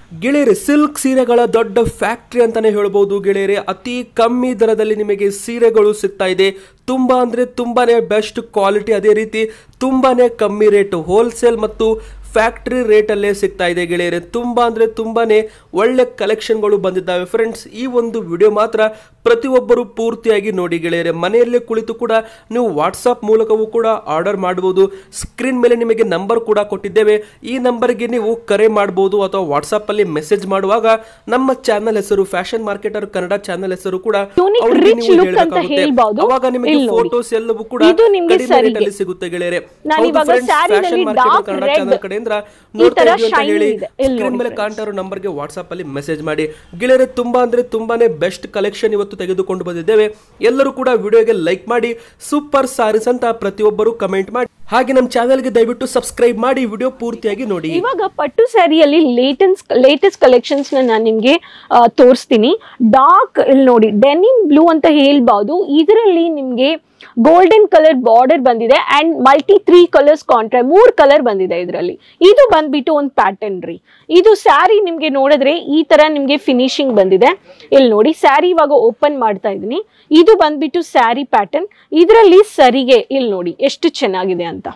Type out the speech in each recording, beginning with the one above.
ಗೆಳೆಯರೆ ಸಿಲ್ಕ್ ಸೀರೆಗಳ ದೊಡ್ಡ ಫ್ಯಾಕ್ಟ್ರಿ ಅಂತಾನೆ ಹೇಳ್ಬೋದು ಗೆಳೆಯರೆ ಅತಿ ಕಮ್ಮಿ ದರದಲ್ಲಿ ನಿಮಗೆ ಸೀರೆಗಳು ಸಿಗ್ತಾ ಇದೆ ತುಂಬಾ ಅಂದ್ರೆ ತುಂಬಾನೇ ಬೆಸ್ಟ್ ಕ್ವಾಲಿಟಿ ಅದೇ ರೀತಿ ತುಂಬಾನೇ ಕಮ್ಮಿ ರೇಟ್ ಹೋಲ್ಸೇಲ್ ಮತ್ತು ಫ್ಯಾಕ್ಟ್ರಿ ರೇಟಲ್ಲೇ ಸಿಗ್ತಾ ಇದೆ ಗೆಳೆಯರೆ ತುಂಬಾ ಅಂದ್ರೆ ತುಂಬಾನೇ ಒಳ್ಳೆ ಕಲೆಕ್ಷನ್ಗಳು ಬಂದಿದ್ದಾವೆ ಫ್ರೆಂಡ್ಸ್ ಈ ಒಂದು ವಿಡಿಯೋ ಮಾತ್ರ ಪ್ರತಿಯೊಬ್ಬರು ಪೂರ್ತಿಯಾಗಿ ನೋಡಿ ಗೆಳೆಯರೆ ಮನೆಯಲ್ಲೇ ಕುಳಿತು ಕೂಡ ನೀವು ವಾಟ್ಸಪ್ ಮೂಲಕವೂ ಕೂಡ ಆರ್ಡರ್ ಮಾಡಬಹುದು ಸ್ಕ್ರೀನ್ ಮೇಲೆ ನಿಮಗೆ ನಂಬರ್ ಕೂಡ ಕೊಟ್ಟಿದ್ದೇವೆ ಈ ನಂಬರ್ಗೆ ನೀವು ಕರೆ ಮಾಡಬಹುದು ಅಥವಾ ವಾಟ್ಸಪ್ ಅಲ್ಲಿ ಮೆಸೇಜ್ ಮಾಡುವಾಗ ನಮ್ಮ ಚಾನಲ್ ಹೆಸರು ಫ್ಯಾಷನ್ ಮಾರ್ಕೆಟರ್ ಕನ್ನಡ ಚಾನಲ್ ಹೆಸರು ಕೂಡ Unique ಅವ್ರಿಗೆ rich ನೀವು look ಅಂತ ಹೇಳ್ಬೇಕಾಗುತ್ತೆ. ಹೇಳ್ಬೋದು. ಅವಾಗ ನಿಮಗೆ ಇಲ್ಲಿ ನೋಡಿ. ಫೋಟೋಸ್ ಎಲ್ಲವೂ ಕೂಡ ಇದು ನಿಮ್ಗೆ ಕಡಿಮೆ ಸರಿಗೆ. ರೇಟಲ್ಲಿ ಸಿಗುತ್ತೆ ಗೆಳೆಯರೆ ನಾನು ಹೌದು ಇವಾಗ friends, ಸ್ಯಾರಿನಲ್ಲಿ Fashion Marketer dark Kannada red channel ಕಡೆಯಿಂದ ಈ ನೋಡ್ತಾ ತರ ಇದೀವಿ ಅಂತ shiny ಹೇಳಿ ಇದೆ. ಇಲ್ಲಿ ಸ್ಕ್ರೀನ್ ನೋಡಿ ಮೇಲೆ friends. ಕಾಣ್ತಾ ಇರೋ ನಂಬರ್ಗೆ ವಾಟ್ಸ್ಆಪ್ ಅಲ್ಲಿ ಮೆಸೇಜ್ ಮಾಡಿ ಗೆಳೆಯರೆ ತುಂಬಾ ಅಂದ್ರೆ ತುಂಬಾನೇ ಬೆಸ್ಟ್ ಕಲೆಕ್ಷನ್ ಇವತ್ತು ತೆಗೆದುಕೊಂಡು ಬಂದಿದ್ದೇವೆ ಎಲ್ಲರೂ ಕೂಡ ವಿಡಿಯೋಗೆ ಲೈಕ್ ಮಾಡಿ ಸೂಪರ್ ಸಾರೀಸ್ ಅಂತ ಪ್ರತಿಯೊಬ್ಬರು ಕಮೆಂಟ್ ಮಾಡಿ ಹಾಗೆ ನಮ್ಮ ಚಾನೆಲ್ಗೆ ದಯವಿಟ್ಟು ಸಬ್ಸ್ಕ್ರೈಬ್ ಮಾಡಿ ವಿಡಿಯೋ ಪೂರ್ತಿಯಾಗಿ ನೋಡಿ ಇವಾಗ ಪಟ್ಟು ಸ್ಯಾರಿಯಲ್ಲಿ ಲೇಟೆಸ್ಟ್ ಲೇಟೆಸ್ಟ್ ಕಲೆಕ್ಷನ್ಸ್ ನಾನು ನಿಮ್ಗೆ ಆ, ತೋರಿಸ್ತೀನಿ ಡಾರ್ಕ್ ಇಲ್ಲಿ ನೋಡಿ ಡೆನಿಮ್ ಬ್ಲೂ ಅಂತ ಹೇಳ್ಬಹುದು ಇದರಲ್ಲಿ ನಿಮ್ಗೆ ಗೋಲ್ಡನ್ ಕಲರ್ ಬಾರ್ಡರ್ ಬಂದಿದೆ ಅಂಡ್ ಮಲ್ಟಿ ತ್ರೀ ಕಲರ್ಸ್ ಕಾಂಟ್ರಾ ಮೂರ್ ಕಲರ್ ಬಂದಿದೆ ಇದರಲ್ಲಿ ಇದು ಬಂದ್ಬಿಟ್ಟು ಒಂದು ಪ್ಯಾಟರ್ನ್ ರೀ ಇದು ಸ್ಯಾರಿ ನಿಮ್ಗೆ ನೋಡಿದ್ರೆ ಈ ತರ ನಿಮ್ಗೆ ಫಿನಿಶಿಂಗ್ ಬಂದಿದೆ ಇಲ್ಲಿ ನೋಡಿ ಸ್ಯಾರಿ ಇವಾಗ ಓಪನ್ ಮಾಡ್ತಾ ಇದೀನಿ ಇದು ಬಂದ್ಬಿಟ್ಟು ಸ್ಯಾರಿ ಪ್ಯಾಟರ್ನ್ ಇದರಲ್ಲಿ ಸರಿಗೆ ಇಲ್ಲಿ ನೋಡಿ ಎಷ್ಟು ಚೆನ್ನಾಗಿದೆ ಅಂತ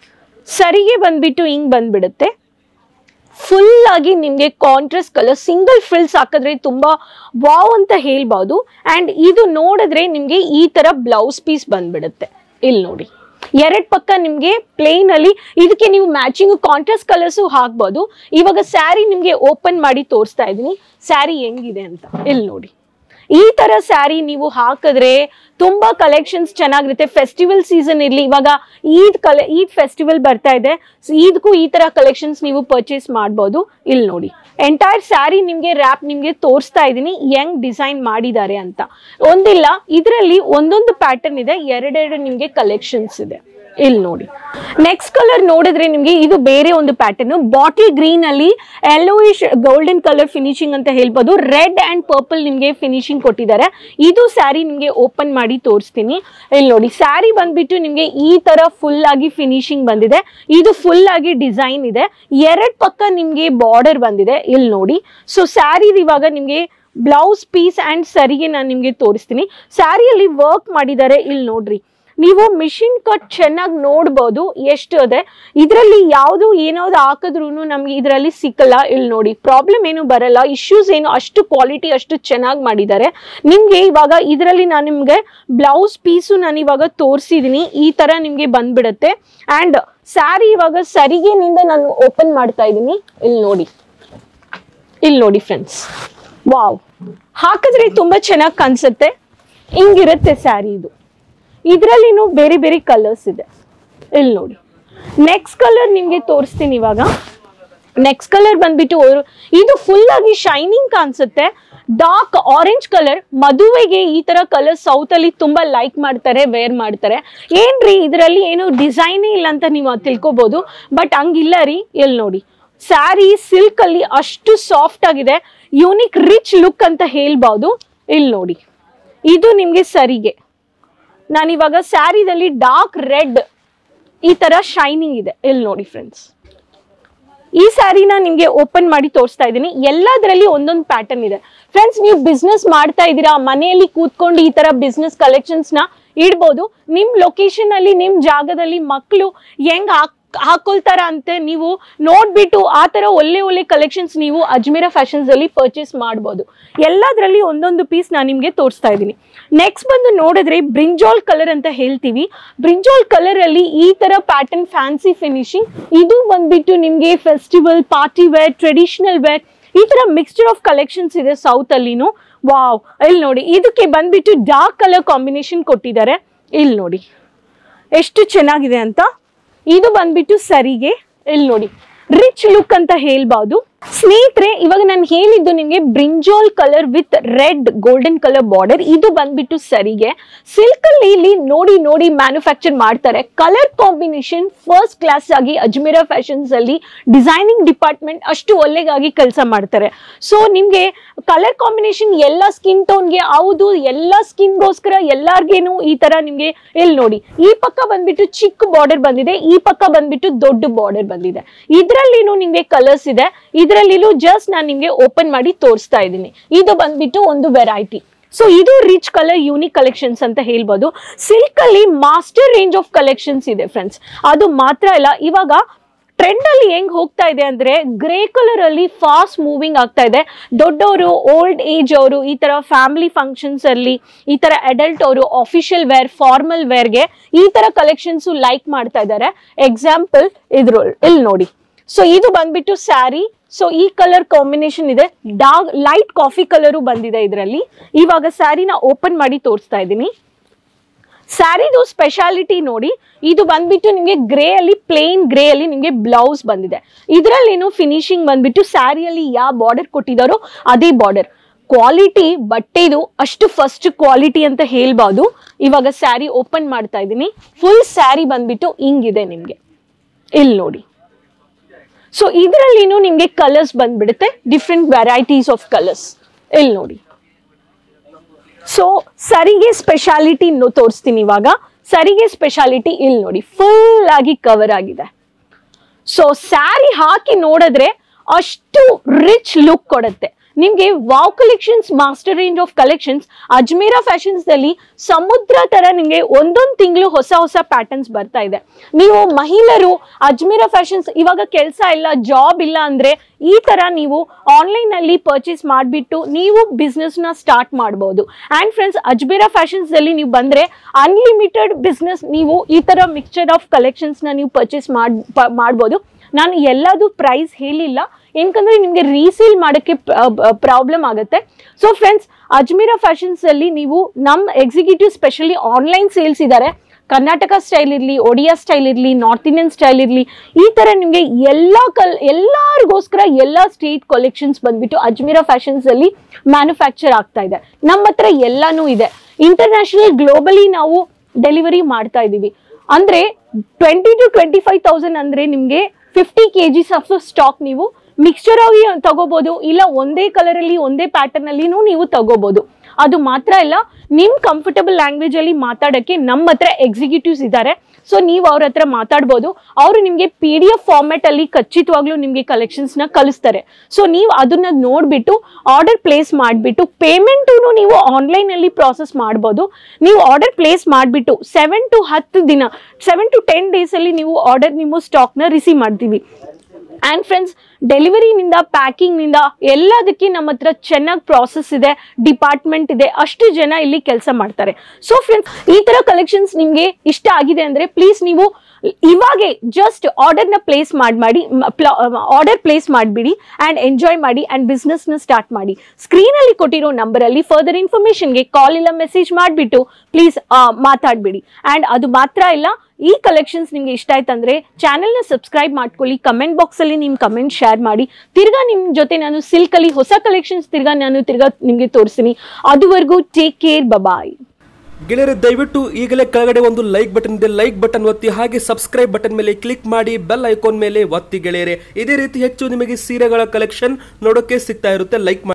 ಸರಿಗೆ ಬಂದ್ಬಿಟ್ಟು ಹಿಂಗ್ ಬಂದ್ಬಿಡುತ್ತೆ ಫುಲ್ ಆಗಿ ನಿಮ್ಗೆ ಕಾಂಟ್ರಾಸ್ಟ್ ಕಲರ್ ಸಿಂಗಲ್ ಫ್ರಿಲ್ಸ್ ಹಾಕಿದ್ರೆ ತುಂಬಾ ವಾವ್ ಅಂತ ಹೇಳ್ಬಹುದು ಅಂಡ್ ಇದು ನೋಡಿದ್ರೆ ನಿಮ್ಗೆ ಈ ತರ ಬ್ಲೌಸ್ ಪೀಸ್ ಬಂದ್ಬಿಡುತ್ತೆ ಇಲ್ಲಿ ನೋಡಿ ಎರಡ್ ಪಕ್ಕ ನಿಮ್ಗೆ ಪ್ಲೇನ್ ಅಲ್ಲಿ ಇದಕ್ಕೆ ನೀವು ಮ್ಯಾಚಿಂಗ್ ಕಾಂಟ್ರಾಸ್ಟ್ ಕಲರ್ಸ್ ಹಾಕ್ಬೋದು ಇವಾಗ ಸ್ಯಾರಿ ನಿಮ್ಗೆ ಓಪನ್ ಮಾಡಿ ತೋರಿಸ್ತಾ ಇದೀನಿ ಸ್ಯಾರಿ ಹೆಂಗಿದೆ ಅಂತ ಇಲ್ಲಿ ನೋಡಿ ಈ ತರ ಸ್ಯಾರಿ ನೀವು ಹಾಕಿದ್ರೆ ತುಂಬಾ ಕಲೆಕ್ಷನ್ಸ್ ಚೆನ್ನಾಗಿರುತ್ತೆ ಫೆಸ್ಟಿವಲ್ ಸೀಸನ್ ಇರ್ಲಿ ಇವಾಗ ಈದ್ ಕಲೆ ಈದ್ ಫೆಸ್ಟಿವಲ್ ಬರ್ತಾ ಇದೆ So, ಈದ್ಗೂ ಈ ತರ ಕಲೆಕ್ಷನ್ಸ್ ನೀವು ಪರ್ಚೇಸ್ ಮಾಡ್ಬೋದು ಇಲ್ಲಿ ನೋಡಿ ಎಂಟೈರ್ ಸ್ಯಾರಿ ನಿಮ್ಗೆ ರ್ಯಾಪ್ ನಿಮ್ಗೆ ತೋರಿಸ್ತಾ ಇದೀನಿ ಹೆಂಗ್ ಡಿಸೈನ್ ಮಾಡಿದ್ದಾರೆ ಅಂತ ಒಂದಿಲ್ಲ ಇದರಲ್ಲಿ ಒಂದೊಂದು ಪ್ಯಾಟರ್ನ್ ಇದೆ ಎರಡೆರಡು ನಿಮ್ಗೆ ಕಲೆಕ್ಷನ್ಸ್ ಇದೆ ಇಲ್ಲಿ ನೋಡಿ ನೆಕ್ಸ್ಟ್ ಕಲರ್ ನೋಡಿದ್ರೆ ನಿಮ್ಗೆ ಇದು ಬೇರೆ ಒಂದು ಪ್ಯಾಟರ್ನ್ ಬಾಟಲ್ ಗ್ರೀನ್ ಅಲ್ಲಿ ಯೆಲ್ಲೋಯಿಶ್ ಗೋಲ್ಡನ್ ಕಲರ್ ಫಿನಿಶಿಂಗ್ ಅಂತ ಹೇಳ್ಬೋದು ರೆಡ್ ಅಂಡ್ ಪರ್ಪಲ್ ನಿಮ್ಗೆ ಫಿನಿಶಿಂಗ್ ಕೊಟ್ಟಿದ್ದಾರೆ ಇದು ಸ್ಯಾರಿ ನಿಮ್ಗೆ ಓಪನ್ ಮಾಡಿ ತೋರಿಸ್ತೀನಿ ಇಲ್ಲಿ ನೋಡಿ ಸ್ಯಾರಿ ಬಂದ್ಬಿಟ್ಟು ನಿಮ್ಗೆ ಈ ತರ ಫುಲ್ ಆಗಿ ಫಿನಿಶಿಂಗ್ ಬಂದಿದೆ ಇದು ಫುಲ್ ಆಗಿ ಡಿಸೈನ್ ಇದೆ ಎರಡ್ ಪಕ್ಕ ನಿಮ್ಗೆ ಬಾರ್ಡರ್ ಬಂದಿದೆ ಇಲ್ಲಿ ನೋಡಿ ಸೊ ಸ್ಯಾರಿ ಇವಾಗ ನಿಮ್ಗೆ ಬ್ಲೌಸ್ ಪೀಸ್ ಅಂಡ್ ಸರಿಗೆ ನಾನು ನಿಮ್ಗೆ ತೋರಿಸ್ತೀನಿ ಸ್ಯಾರಿಯಲ್ಲಿ ವರ್ಕ್ ಮಾಡಿದ್ದಾರೆ ಇಲ್ಲಿ ನೋಡ್ರಿ ನೀವು ಮಿಷಿನ್ ಕಟ್ ಚೆನ್ನಾಗಿ ನೋಡ್ಬೋದು ಎಷ್ಟು ಅದೇ ಇದರಲ್ಲಿ ಯಾವುದು ಏನಾದ್ರು ಹಾಕಿದ್ರು ನಮ್ಗೆ ಇದರಲ್ಲಿ ಸಿಕ್ಕಲ್ಲ ಇಲ್ಲಿ ನೋಡಿ ಪ್ರಾಬ್ಲಮ್ ಏನು ಬರಲ್ಲ ಇಶ್ಯೂಸ್ ಏನು ಅಷ್ಟು ಕ್ವಾಲಿಟಿ ಅಷ್ಟು ಚೆನ್ನಾಗಿ ಮಾಡಿದ್ದಾರೆ ನಿಮ್ಗೆ ಇವಾಗ ಇದರಲ್ಲಿ ನಾನು ನಿಮ್ಗೆ ಬ್ಲೌಸ್ ಪೀಸು ನಾನು ಇವಾಗ ತೋರಿಸಿದೀನಿ ಈ ತರ ನಿಮ್ಗೆ ಬಂದ್ಬಿಡುತ್ತೆ ಅಂಡ್ ಸ್ಯಾರಿ ಇವಾಗ ಸರಿಗೆನಿಂದ ನಾನು ಓಪನ್ ಮಾಡ್ತಾ ಇದ್ದೀನಿ ಇಲ್ಲಿ ನೋಡಿ ಇಲ್ಲಿ ನೋಡಿ ಫ್ರೆಂಡ್ಸ್ ವಾವ್ ಹಾಕಿದ್ರೆ ತುಂಬಾ ಚೆನ್ನಾಗಿ ಕಾಣಿಸುತ್ತೆ ಹಿಂಗಿರುತ್ತೆ ಸ್ಯಾರಿ ಇದು ಇದರಲ್ಲಿನೂ ಬೇರೆ ಬೇರೆ ಕಲರ್ಸ್ ಇದೆ ಇಲ್ಲಿ ನೋಡಿ ನೆಕ್ಸ್ಟ್ ಕಲರ್ ನಿಮ್ಗೆ ತೋರಿಸ್ತೀನಿ ಇವಾಗ ನೆಕ್ಸ್ಟ್ ಕಲರ್ ಬಂದ್ಬಿಟ್ಟು ಅವ್ರು- ಇದು ಫುಲ್ ಆಗಿ ಶೈನಿಂಗ್ ಕಾಣಿಸುತ್ತೆ ಡಾರ್ಕ್ ಆರೆಂಜ್ ಕಲರ್ ಮದುವೆಗೆ ಈ ತರ ಕಲರ್ ಸೌತ್ ಅಲ್ಲಿ ತುಂಬಾ ಲೈಕ್ ಮಾಡ್ತಾರೆ ವೇರ್ ಮಾಡ್ತಾರೆ ಏನ್ರಿ ಇದರಲ್ಲಿ ಏನು ಡಿಸೈನೇ ಇಲ್ಲ ಅಂತ ನೀವು ತಿಳ್ಕೊಬಹುದು ಬಟ್ ಹಂಗಿಲ್ಲ ರೀ ಇಲ್ಲಿ ನೋಡಿ ಸ್ಯಾರಿ ಸಿಲ್ಕ್ ಅಲ್ಲಿ ಅಷ್ಟು ಸಾಫ್ಟ್ ಆಗಿದೆ ಯೂನಿಕ್ ರಿಚ್ ಲುಕ್ ಅಂತ ಹೇಳ್ಬಹುದು ಇಲ್ಲಿ ನೋಡಿ ಇದು ನಿಮ್ಗೆ ಸರಿಗೆ ನಾನಿವಾಗ ಸ್ಯಾರಿದಲ್ಲಿ ಡಾರ್ಕ್ ರೆಡ್ ಈ ತರ ಶೈನಿಂಗ್ ಇದೆ ಇಲ್ಲಿ ನೋಡಿ ಫ್ರೆಂಡ್ಸ್ ಈ ಸ್ಯಾರಿನ ನಿಮ್ಗೆ ಓಪನ್ ಮಾಡಿ ತೋರಿಸ್ತಾ ಇದ್ದೀನಿ ಎಲ್ಲದರಲ್ಲಿ ಒಂದೊಂದು ಪ್ಯಾಟರ್ನ್ ಇದೆ ಫ್ರೆಂಡ್ಸ್ ನೀವು ಬಿಸ್ನೆಸ್ ಮಾಡ್ತಾ ಇದ್ದೀರಾ ಮನೆಯಲ್ಲಿ ಕೂತ್ಕೊಂಡು ಈ ತರ ಬಿಸ್ನೆಸ್ ಕಲೆಕ್ಷನ್ಸ್ ನ ಇಡ್ಬೋದು ನಿಮ್ ಲೊಕೇಶನ್ ಅಲ್ಲಿ ನಿಮ್ ಜಾಗದಲ್ಲಿ ಮಕ್ಕಳು ಹೆಂಗ್ ಹಾಕ್ ಹಾಕೊಳ್ತಾರ ಅಂತ ನೀವು ನೋಡ್ಬಿಟ್ಟು ಆ ತರ ಒಳ್ಳೆ ಒಳ್ಳೆ ಕಲೆಕ್ಷನ್ಸ್ ನೀವು ಅಜ್ಮೀರಾ ಫ್ಯಾಷನ್ಸ್ ಅಲ್ಲಿ ಪರ್ಚೇಸ್ ಮಾಡ್ಬೋದು ಎಲ್ಲದರಲ್ಲಿ ಒಂದೊಂದು ಪೀಸ್ ನಾನು ನಿಮ್ಗೆ ತೋರಿಸ್ತಾ ಇದ್ದೀನಿ ನೆಕ್ಸ್ಟ್ ಬಂದು ನೋಡಿದ್ರೆ ಬ್ರಿಂಜಾಲ್ ಕಲರ್ ಅಂತ ಹೇಳ್ತೀವಿ ಬ್ರಿಂಜಾಲ್ ಕಲರ್ ಅಲ್ಲಿ ಈ ತರ ಪ್ಯಾಟರ್ನ್ ಫ್ಯಾನ್ಸಿ ಫಿನಿಶಿಂಗ್ ಇದು ಬಂದ್ಬಿಟ್ಟು ನಿಮ್ಗೆ festival party wear traditional wear ಈ ತರ ಮಿಕ್ಸ್ಚರ್ ಆಫ್ ಕಲೆಕ್ಷನ್ಸ್ ಇದೆ ಸೌತ್ ಅಲ್ಲಿನೂ ವಾವ್ ಇಲ್ಲಿ ನೋಡಿ ಇದಕ್ಕೆ ಬಂದ್ಬಿಟ್ಟು ಡಾರ್ಕ್ ಕಲರ್ ಕಾಂಬಿನೇಷನ್ ಕೊಟ್ಟಿದ್ದಾರೆ ಇಲ್ಲಿ ನೋಡಿ ಎಷ್ಟು ಚೆನ್ನಾಗಿದೆ ಅಂತ ಇದು ಬಂದ್ಬಿಟ್ಟು ಸರಿಗೆ ಇಲ್ಲಿ ನೋಡಿ ರಿಚ್ ಲುಕ್ ಅಂತ ಹೇಳ್ಬಹುದು ಸ್ನೇಹಿತರೆ ಇವಾಗ ನಾನು ಹೇಳಿದ್ದು ನಿಮಗೆ brinjal colour with red golden colour border ಇದು ಬಂದ್ಬಿಟ್ಟು ಸರಿಗೆ ಸಿಲ್ಕ್ ಅಲ್ಲಿ ಇಲ್ಲಿ ನೋಡಿ ನೋಡಿ ಮ್ಯಾನುಫ್ಯಾಕ್ಚರ್ ಮಾಡ್ತಾರೆ ಕಲರ್ ಕಾಂಬಿನೇಷನ್ ಫಸ್ಟ್ ಕ್ಲಾಸ್ ಆಗಿ ಅಜ್ಮೀರಾ ಫ್ಯಾಷನ್ಸ್ ಅಲ್ಲಿ ಡಿಸೈನಿಂಗ್ ಡಿಪಾರ್ಟ್ಮೆಂಟ್ ಅಷ್ಟು ಒಳ್ಳೆಗಾಗಿ ಕೆಲಸ ಮಾಡ್ತಾರೆ ಸೊ ನಿಮ್ಗೆ ಕಲರ್ ಕಾಂಬಿನೇಷನ್ ಎಲ್ಲ ಸ್ಕಿನ್ ಟೋನ್ಗೆ ಹೌದು ಎಲ್ಲ ಸ್ಕಿನ್ಗೋಸ್ಕರ ಎಲ್ಲಾರ್ಗೇನು ಈ ತರ ನಿಮ್ಗೆ ಇಲ್ಲಿ ನೋಡಿ ಈ ಪಕ್ಕ ಬಂದ್ಬಿಟ್ಟು ಚಿಕ್ಕ ಬಾರ್ಡರ್ ಬಂದಿದೆ ಈ ಪಕ್ಕ ಬಂದ್ಬಿಟ್ಟು ದೊಡ್ಡ ಬಾರ್ಡರ್ ಬಂದಿದೆ ಇದ್ರಲ್ಲಿನೂ ನಿಮ್ಗೆ ಕಲರ್ಸ್ ಇದೆ ಇದರಲ್ಲಿಲೂ ಜಸ್ಟ್ ನಾನು ನಿಮ್ಗೆ ಓಪನ್ ಮಾಡಿ ತೋರಿಸ್ತಾ ಇದ್ದೀನಿ ಇದು ಬಂದ್ಬಿಟ್ಟು ಒಂದು ವೆರೈಟಿ ಸೊ ಇದು ರಿಚ್ ಕಲರ್ ಯೂನಿಕ್ ಕಲೆಕ್ಷನ್ಸ್ ಅಂತ ಹೇಳ್ಬೋದು ಸಿಲ್ಕ್ ಅಲ್ಲಿ ಮಾಸ್ಟರ್ ರೇಂಜ್ ಆಫ್ ಕಲೆಕ್ಷನ್ಸ್ ಇದೆ ಫ್ರೆಂಡ್ಸ್ ಅದು ಮಾತ್ರ ಇಲ್ಲ ಇವಾಗ ಟ್ರೆಂಡ್ ಅಲ್ಲಿ ಹೆಂಗ್ ಹೋಗ್ತಾ ಇದೆ ಅಂದ್ರೆ ಗ್ರೇ ಕಲರ್ ಅಲ್ಲಿ ಫಾಸ್ಟ್ ಮೂವಿಂಗ್ ಆಗ್ತಾ ಇದೆ ದೊಡ್ಡವರು ಓಲ್ಡ್ ಏಜ್ ಅವರು ಈ ತರ ಫ್ಯಾಮಿಲಿ ಫಂಕ್ಷನ್ಸ್ ಅಲ್ಲಿ ಈ ತರ ಅಡಲ್ಟ್ ಅವರು ಅಫಿಷಿಯಲ್ ವೇರ್ ಫಾರ್ಮಲ್ ವೇರ್ಗೆ ಈ ತರ ಕಲೆಕ್ಷನ್ಸ್ ಲೈಕ್ ಮಾಡ್ತಾ ಇದ್ದಾರೆ ಎಕ್ಸಾಂಪಲ್ ಇದ್ರ ಇಲ್ಲಿ ನೋಡಿ ಸೊ ಇದು ಬಂದ್ಬಿಟ್ಟು ಸ್ಯಾರಿ ಸೊ ಈ ಕಲರ್ ಕಾಂಬಿನೇಷನ್ ಇದೆ ಡಾರ್ಕ್ ಲೈಟ್ ಕಾಫಿ ಕಲರು ಬಂದಿದೆ ಇದರಲ್ಲಿ ಇವಾಗ ಸ್ಯಾರಿನ ಓಪನ್ ಮಾಡಿ ತೋರಿಸ್ತಾ ಇದ್ದೀನಿ ಸ್ಯಾರಿದು ಸ್ಪೆಷಾಲಿಟಿ ನೋಡಿ ಇದು ಬಂದ್ಬಿಟ್ಟು ನಿಮಗೆ ಗ್ರೇ ಅಲ್ಲಿ ಪ್ಲೇನ್ ಗ್ರೇ ಅಲ್ಲಿ ನಿಮಗೆ ಬ್ಲೌಸ್ ಬಂದಿದೆ ಇದರಲ್ಲೇನು ಫಿನಿಶಿಂಗ್ ಬಂದ್ಬಿಟ್ಟು ಸ್ಯಾರಿಯಲ್ಲಿ ಯಾವ ಬಾರ್ಡರ್ ಕೊಟ್ಟಿದ್ದಾರೋ ಅದೇ ಬಾರ್ಡರ್ ಕ್ವಾಲಿಟಿ ಬಟ್ಟೆದು ಅಷ್ಟು ಫಸ್ಟ್ ಕ್ವಾಲಿಟಿ ಅಂತ ಹೇಳ್ಬೋದು ಇವಾಗ ಸ್ಯಾರಿ ಓಪನ್ ಮಾಡ್ತಾ ಇದ್ದೀನಿ ಫುಲ್ ಸ್ಯಾರಿ ಬಂದ್ಬಿಟ್ಟು ಹಿಂಗಿದೆ ನಿಮಗೆ ಇಲ್ಲಿ ನೋಡಿ ಸೊ ಇದರಲ್ಲಿನೂ ನಿಮಗೆ ಕಲರ್ಸ್ ಬಂದ್ಬಿಡುತ್ತೆ ಡಿಫ್ರೆಂಟ್ ವೆರೈಟೀಸ್ ಆಫ್ ಕಲರ್ಸ್ ಇಲ್ಲಿ ನೋಡಿ ಸೊ ಸರಿಗೆ ಸ್ಪೆಷಾಲಿಟಿ ತೋರಿಸ್ತೀನಿ ಇವಾಗ ಸರಿಗೆ ಸ್ಪೆಷಾಲಿಟಿ ಇಲ್ಲಿ ನೋಡಿ ಫುಲ್ ಆಗಿ ಕವರ್ ಆಗಿದೆ ಸೊ ಸ್ಯಾರಿ ಹಾಕಿ ನೋಡಿದ್ರೆ ಅಷ್ಟು ರಿಚ್ ಲುಕ್ ಕೊಡುತ್ತೆ ನಿಮ್ಗೆ wow collections master range of collections Ajmera fashions ದಲ್ಲಿ ಸಮುದ್ರ ತರ ನಿಮ್ಗೆ ಒಂದೊಂದು ತಿಂಗಳು ಹೊಸ ಹೊಸ ಪ್ಯಾಟರ್ನ್ಸ್ ಬರ್ತಾ ಇದೆ ನೀವು ಮಹಿಳೆಯರು ಅಜ್ಮೀರಾ ಫ್ಯಾಷನ್ಸ್ ಇವಾಗ ಕೆಲಸ ಇಲ್ಲ ಜಾಬ್ ಇಲ್ಲ ಅಂದ್ರೆ ಈ ತರ ನೀವು ಆನ್ಲೈನ್ ಅಲ್ಲಿ ಪರ್ಚೇಸ್ ಮಾಡಿಬಿಟ್ಟು ನೀವು ಬಿಸ್ನೆಸ್ ನ ಸ್ಟಾರ್ಟ್ ಮಾಡಬಹುದು ಅಂಡ್ ಫ್ರೆಂಡ್ಸ್ ಅಜ್ಮೀರಾ ಫ್ಯಾಷನ್ಸ್ ಅಲ್ಲಿ ನೀವು ಬಂದ್ರೆ ಅನ್ಲಿಮಿಟೆಡ್ ಬಿಸ್ನೆಸ್ ನೀವು ಈ ತರ ಮಿಕ್ಸ್ಚರ್ ಆಫ್ ಕಲೆಕ್ಷನ್ಸ್ ನ ನೀವು ಪರ್ಚೇಸ್ ಮಾಡ್ ಪ- ಮಾಡ್ಬೋದು ನಾನು ಎಲ್ಲದು ಪ್ರೈಸ್ ಹೇಳಿಲ್ಲ ಏನಕಂದ್ರೆ ನಿಮಗೆ ರೀಸೇಲ್ ಮಾಡೋಕ್ಕೆ ಪ್ರಾಬ್ಲಮ್ ಆಗುತ್ತೆ ಸೊ ಫ್ರೆಂಡ್ಸ್ ಅಜ್ಮೀರಾ ಫ್ಯಾಷನ್ಸ್ ಅಲ್ಲಿ ನೀವು ನಮ್ಮ ಎಕ್ಸಿಕ್ಯೂಟಿವ್ ಸ್ಪೆಷಲಿ ಆನ್ಲೈನ್ ಸೇಲ್ಸ್ ಇದ್ದಾರೆ ಕರ್ನಾಟಕ ಸ್ಟೈಲ್ ಇರಲಿ ಒಡಿಯಾ ಸ್ಟೈಲ್ ಇರಲಿ ನಾರ್ತ್ ಇಂಡಿಯನ್ ಸ್ಟೈಲ್ ಇರಲಿ ಈ ಥರ ನಿಮಗೆ ಎಲ್ಲ ಕಲ್ ಎಲ್ಲರಿಗೋಸ್ಕರ ಎಲ್ಲ ಸ್ಟೇಟ್ ಕಲೆಕ್ಷನ್ಸ್ ಬಂದ್ಬಿಟ್ಟು ಅಜ್ಮೀರಾ ಫ್ಯಾಷನ್ಸ್ ಅಲ್ಲಿ ಮ್ಯಾನುಫ್ಯಾಕ್ಚರ್ ಆಗ್ತಾ ಇದೆ ನಮ್ಮ ಹತ್ರ ಎಲ್ಲಾನು ಇದೆ ಇಂಟರ್ನ್ಯಾಷನಲ್ ಗ್ಲೋಬಲಿ ನಾವು ಡೆಲಿವರಿ ಮಾಡ್ತಾ ಇದ್ದೀವಿ ಅಂದ್ರೆ twenty to twenty five thousand ಅಂದ್ರೆ ನಿಮಗೆ ಫಿಫ್ಟಿ ಕೆ ಜಿಸ್ ಆಫ್ ಸ್ಟಾಕ್ ನೀವು ಮಿಕ್ಸ್ಚರ್ ಆಗಿ ತಗೋಬಹುದು ಇಲ್ಲ ಒಂದೇ ಕಲರ್ ಅಲ್ಲಿ ಒಂದೇ ಪ್ಯಾಟರ್ನ್ ಅಲ್ಲಿನೂ ನೀವು ತಗೋಬಹುದು ಅದು ಮಾತ್ರ ಇಲ್ಲ ನಿಮ್ ಕಂಫರ್ಟಬಲ್ ಲ್ಯಾಂಗ್ವೇಜ್ ಅಲ್ಲಿ ಮಾತಾಡಕ್ಕೆ ನಮ್ಮ ಹತ್ರ ಎಕ್ಸಿಕ್ಯೂಟಿವ್ಸ್ ಇದ್ದಾರೆ ಸೊ ನೀವು ಅವ್ರ ಹತ್ರ ಮಾತಾಡ್ಬೋದು ಅವರು ನಿಮಗೆ ಪಿ ಡಿ ಎಫ್ ಫಾರ್ಮೆಟ್ ಅಲ್ಲಿ ಖಚಿತವಾಗ್ಲೂ ನಿಮಗೆ ಕಲೆಕ್ಷನ್ಸ್ ನ ಕಳಿಸ್ತಾರೆ ಸೊ ನೀವು ಅದನ್ನ ನೋಡ್ಬಿಟ್ಟು ಆರ್ಡರ್ ಪ್ಲೇಸ್ ಮಾಡಿಬಿಟ್ಟು ಪೇಮೆಂಟು ನೀವು ಆನ್ಲೈನ್ ಅಲ್ಲಿ ಪ್ರಾಸೆಸ್ ಮಾಡ್ಬೋದು ನೀವು ಆರ್ಡರ್ ಪ್ಲೇಸ್ ಮಾಡಿಬಿಟ್ಟು ಸೆವೆನ್ ಟು ಹತ್ತು ದಿನ ಸೆವೆನ್ ಟು ಟೆನ್ ಡೇಸ್ ಅಲ್ಲಿ ನೀವು ಆರ್ಡರ್ ನಿಮ್ಮ ಸ್ಟಾಕ್ ನ ರಿಸೀವ್ ಮಾಡ್ತೀವಿ ಆ್ಯಂಡ್ ಫ್ರೆಂಡ್ಸ್ ಡೆಲಿವರಿನಿಂದ ಪ್ಯಾಕಿಂಗ್ನಿಂದ ಎಲ್ಲದಕ್ಕೆ ನಮ್ಮ ಹತ್ರ ಚೆನ್ನಾಗಿ ಪ್ರಾಸೆಸ್ ಇದೆ ಡಿಪಾರ್ಟ್ಮೆಂಟ್ ಇದೆ ಅಷ್ಟು ಜನ ಇಲ್ಲಿ ಕೆಲಸ ಮಾಡ್ತಾರೆ ಸೊ ಫ್ರೆಂಡ್ಸ್ ಈ ಥರ ಕಲೆಕ್ಷನ್ಸ್ ನಿಮಗೆ ಇಷ್ಟ ಆಗಿದೆ ಅಂದರೆ ಪ್ಲೀಸ್ ನೀವು ಇವಾಗೆ ಜಸ್ಟ್ ಆರ್ಡರ್ನ ಪ್ಲೇಸ್ ಮಾಡಿ ಮಾಡಿ ಆರ್ಡರ್ ಪ್ಲೇಸ್ ಮಾಡಿಬಿಡಿ ಆ್ಯಂಡ್ ಎಂಜಾಯ್ ಮಾಡಿ ಆ್ಯಂಡ್ ಬಿಸ್ನೆಸ್ನ ಸ್ಟಾರ್ಟ್ ಮಾಡಿ ಸ್ಕ್ರೀನಲ್ಲಿ ಕೊಟ್ಟಿರೋ ನಂಬರಲ್ಲಿ ಫರ್ದರ್ ಇನ್ಫಾರ್ಮೇಷನ್ಗೆ ಕಾಲ್ ಇಲ್ಲ ಮೆಸೇಜ್ ಮಾಡಿಬಿಟ್ಟು ಪ್ಲೀಸ್ ಮಾತಾಡಬೇಡಿ ಆ್ಯಂಡ್ ಅದು ಮಾತ್ರ ಇಲ್ಲ ಈ ಕಲೆಕ್ಷನ್ಸ್ ನಿಮ್ಗೆ ಇಷ್ಟ ಆಯ್ತಂದ್ರೆ ಚಾನೆಲ್ನ ಸಬ್ಸ್ಕ್ರೈಬ್ ಮಾಡ್ಕೊಳ್ಳಿ ಕಮೆಂಟ್ ಬಾಕ್ಸಲ್ಲಿ ನಿಮ್ಮ ಕಮೆಂಟ್ ಶೇರ್ ಮಾಡಿ ತಿರ್ಗಾ ನಿಮ್ಮ ಜೊತೆ ನಾನು ಸಿಲ್ಕಲ್ಲಿ ಹೊಸ ಕಲೆಕ್ಷನ್ಸ್ ತಿರ್ಗಾ ನಾನು ತಿರ್ಗಾ ನಿಮಗೆ ತೋರಿಸ್ತೀನಿ ಅದುವರೆಗೂ ಟೇಕ್ ಕೇರ್ ಬಬಾಯ್ ಗೆಳೆಯರೆ ದಯವಿಟ್ಟು ಈಗಲೇ ಕೆಳಗಡೆ ಒಂದು ಲೈಕ್ ಬಟನ್ ಇದೆ ಲೈಕ್ ಬಟನ್ ಒತ್ತಿ ಹಾಗೆ ಸಬ್ಸ್ಕ್ರೈಬ್ ಬಟನ್ ಮೇಲೆ ಕ್ಲಿಕ್ ಮಾಡಿ ಬೆಲ್ ಐಕಾನ್ ಮೇಲೆ ಒತ್ತಿ ಗೆಳೆಯರೆ ಇದೇ ರೀತಿ ಹೆಚ್ಚು ನಿಮಗೆ ಸೀರೆಗಳ ಕಲೆಕ್ಷನ್ ನೋಡೋಕೆ ಸಿಗ್ತಾ ಇರುತ್ತೆ ಲೈಕ್ ಮಾಡಿ